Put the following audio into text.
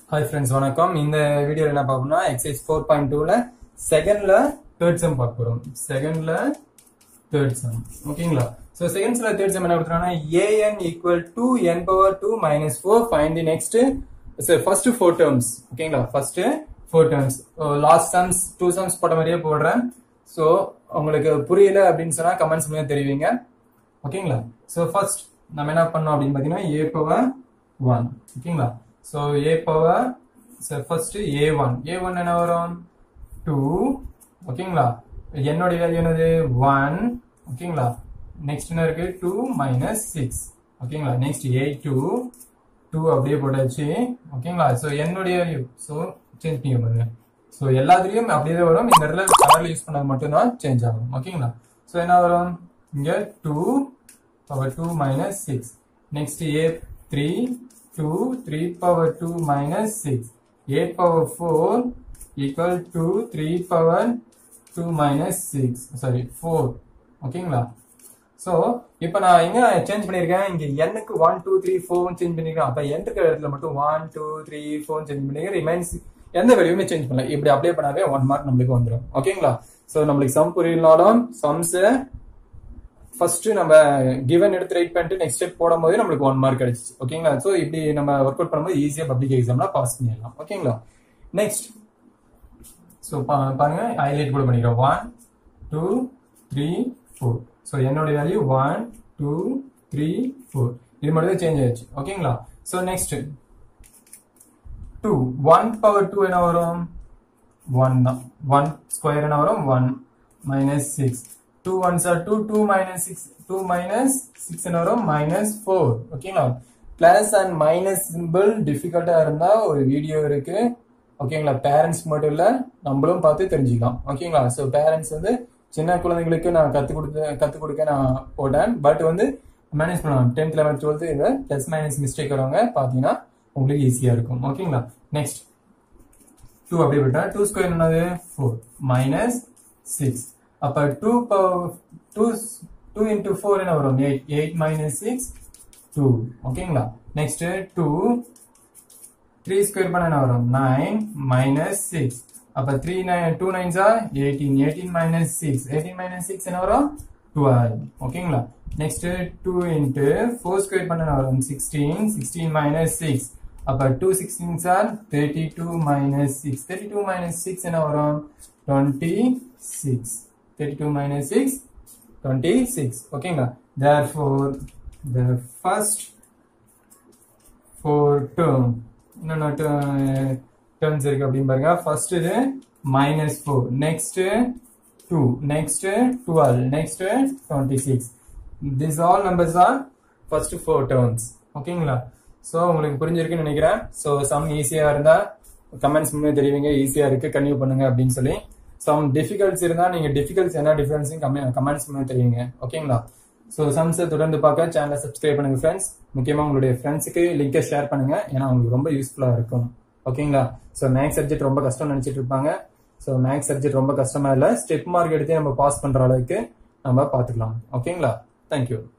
hi friends வணக்கம் இந்த வீடியோல என்ன பார்க்கணும்னா எக்ஸசைஸ் ஃபோர் பாயிண்ட் டூல செகண்ட்ல தேர்ட் சம் பார்க்க போறோம் செகண்ட்ல தேர்ட் சம் ஓகேங்களா ஸோ செகண்ட்ஸ்ல தேர்ட் சம் என்ன கொடுத்துறாங்கன்னா a n equal to n power two minus four find the next first four terms ஓகேங்களா first four terms last sums two sums போட்ட மாதிரியே போடுறேன் ஸோ உங்களுக்கு புரியல அப்படின்னு சொன்னா கமெண்ட்ஸ் மூலம் தெரிவிங்க ஓகேங்களா ஸோ ஃபர்ஸ்ட் நம்ம என்ன பண்ணோம் அப்படின்னு பார்த்தீங்கன்னா ஏ பவர் ஒன் ஓகேங்களா so a power first a one a one என்ன வரும் டூ ஓகேங்களா என்னோட வேல்யூ என்னது ஒன் ஓகேங்களா நெக்ஸ்ட் என்ன இருக்கு டூ மைனஸ் சிக்ஸ் ஓகேங்களா நெக்ஸ்ட் ஏ டூ டூ அப்படியே போட்டாச்சு ஓகேங்களா ஸோ என்னுடைய வேல்யூ ஸோ சேஞ்ச் பண்ணி பாருங்க ஸோ எல்லாத்துலயும் அப்படியே தான் வரும் இந்த இடத்துல கலர்ல யூஸ் பண்ணது மட்டும்தான் சேஞ்ச் ஆகும் ஓகேங்களா ஸோ என்ன வரும் இங்க two power two minus six next a three two three power two minus six a power four equal to three power two minus six sorry four ஓகேங்களா ஸோ இப்போ நான் எங்க சேஞ்ச் பண்ணியிருக்கேன் இங்க எண்ணுக்கு one two three four change பண்ணிருக்கேன் அப்ப n இருக்கிற இடத்துல மட்டும் one two three four change பண்ணிருக்கேன் ரிமைன்ஸ் எந்த வேல்யூமே சேஞ்ச் பண்ணல இப்படி அப்ளை பண்ணாவே ஒன் மார்க் நம்மளுக்கு வந்துடும் ஓகேங்களா ஸோ நம்மளுக்கு சம் புரியலனாலும் சம்ஸ் ஃபர்ஸ்ட் நம்ம கிவன் எடுத்து ரைட் பண்ணிட்டு நெக்ஸ்ட் ஸ்டெப் போடும்போது நம்மளுக்கு ஒன் மார்க் கிடைச்சிச்சு ஓகேங்களா ஸோ இப்படி நம்ம ஒர்க் அவுட் பண்ணும்போது ஈஸியா பப்ளிக் எக்ஸாம்ல பாஸ் பண்ணிடலாம் ஓகேங்களா நெக்ஸ்ட் ஸோ பாருங்க ஹைலைட் கூட பண்ணிக்கிறோம் one two three four so என்னோட value one two three four இது மட்டும் தான் சேஞ்ச் ஆயிடுச்சு ஓகேங்களா so next two one power two என்ன வரும் ஒன் தான் ஒன் ஸ்கொயர் என்ன வரும் one minus six two ones are two two minus six two minus six என்ன வரும் மைனஸ் ஃபோர் ஓகேங்களா பிளஸ் அண்ட் மைனஸ் சிம்பிள் டிஃபிகல்ட்டா இருந்தா ஒரு வீடியோ இருக்கு ஓகேங்களா பேரண்ட்ஸ் மட்டும் இல்ல நம்மளும் பார்த்து தெரிஞ்சுக்கலாம் ஓகேங்களா ஸோ பேரண்ட்ஸ் வந்து சின்ன குழந்தைங்களுக்கு நான் கத்து கொடுத்து கத்து கொடுக்க நான் போட்டேன் பட் வந்து மேனேஜ் பண்ணலாம் டென்த் லெவன்த் டுவெல்த் இந்த பிளஸ் மைனஸ் மிஸ்டேக் வரவங்க பார்த்தீங்கன்னா உங்களுக்கு ஈஸியா இருக்கும் ஓகேங்களா நெக்ஸ்ட் டூ அப்படியே விட்டா டூ ஸ்கொயர் என்னது ஃபோர் மைனஸ் சிக்ஸ் அப்ப two two two into four என்ன வரும் eight eight minus six two ஓகேங்களா நெக்ஸ்ட் டூ த்ரீ ஸ்கொயர் பண்ண என்ன வரும் நைன் மைனஸ் சிக்ஸ் அப்ப த்ரீ நைன் டூ நைன்ஸா eighteen eighteen minus six eighteen minus six என்ன வரும் டுவெல் ஓகேங்களா next two into four square பண்ண என்ன வரும் சிக்ஸ்டீன் சிக்ஸ்டீன் மைனஸ் சிக்ஸ் அப்ப two sixteen sir thirty two minus six thirty two minus six என்ன வரும் twenty six thirty two minus six twenty six ஓகேங்களா there four the first four term என்னென்ன terms இருக்கு அப்படின்னு பாருங்க ஃபர்ஸ்ட் இது minus four next two next twelve next twenty six this all numbers are first four terms ஓகேங்களா so உங்களுக்கு புரிஞ்சிருக்குன்னு நினைக்கிறேன் ஸோ சம் ஈஸியா இருந்தா கமெண்ட்ஸ் முன்னே தெரிவிங்க ஈஸியா இருக்கு கன்டினியூ பண்ணுங்க அப்படின்னு சொல்லி சம் டிஃபிகல்ட்ஸ் இருந்தா நீங்க டிஃபிகல்ட்ஸ் என்ன டிஃபரன்ஸையும் கமெண்ட்ஸ் முன்னே தெரிவிங்க ஓகேங்களா ஸோ சம்ஸை தொடர்ந்து பார்க்க சேனலை சப்ஸ்கிரைப் பண்ணுங்க ஃப்ரெண்ட்ஸ் முக்கியமா உங்களுடைய ஃப்ரெண்ட்ஸுக்கு லிங்கை ஷேர் பண்ணுங்க ஏன்னா அவங்களுக்கு ரொம்ப யூஸ்ஃபுல்லா இருக்கும் ஓகேங்களா ஸோ மேக்ஸ் சப்ஜெக்ட் ரொம்ப கஷ்டம் நினைச்சிட்டு இருப்பாங்க ஸோ மேக்ஸ் சப்ஜெக்ட் ரொம்ப கஷ்டமா இல்லை ஸ்டெப் மார்க் எடுத்து நம்ம பாஸ் பண்ற அளவுக்கு நம்ம பார்த்துக்கலாம் ஓகேங்களா தேங்க்யூ